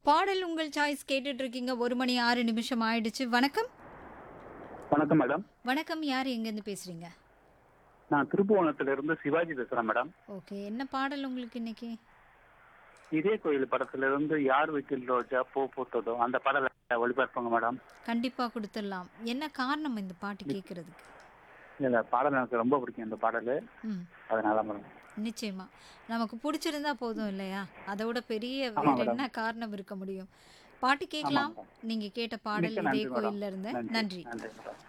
பாடல் உங்கள் சாய்ஸ் கேட்டுட்டு இருக்கீங்க ஒரு மணி ஆறு நிமிஷம் ஆயிடுச்சு வணக்கம் வணக்கம் மேடம் வணக்கம் யார் எங்கேருந்து பேசுறீங்க நான் திருப்புவனத்துல இருந்து சிவாஜி பேசுறேன் மேடம் ஓகே என்ன பாடல் உங்களுக்கு இன்னைக்கு இதே கோயில் படத்துல இருந்து யார் வீட்டில் ரோஜா பூ பூத்ததோ அந்த பாடலை ஒளிபரப்புங்க மேடம் கண்டிப்பா கொடுத்துடலாம் என்ன காரணம் இந்த பாட்டு கேட்கறதுக்கு இந்த பாடல் எனக்கு ரொம்ப பிடிக்கும் இந்த பாடல் ம் அதனால மேடம் நிச்சயமா நமக்கு பிடிச்சிருந்தா போதும் இல்லையா அதோட பெரிய ஆமா வேற மேடம். என்ன காரணம் இருக்க முடியும் பாட்டு கேட்கலாம் மேடம். நீங்க கேட்ட பாடல் மிக்க இதே நன்றி மேடம். கோயில்ல இருந்து நன்றி நன்றி நன்றி மேடம்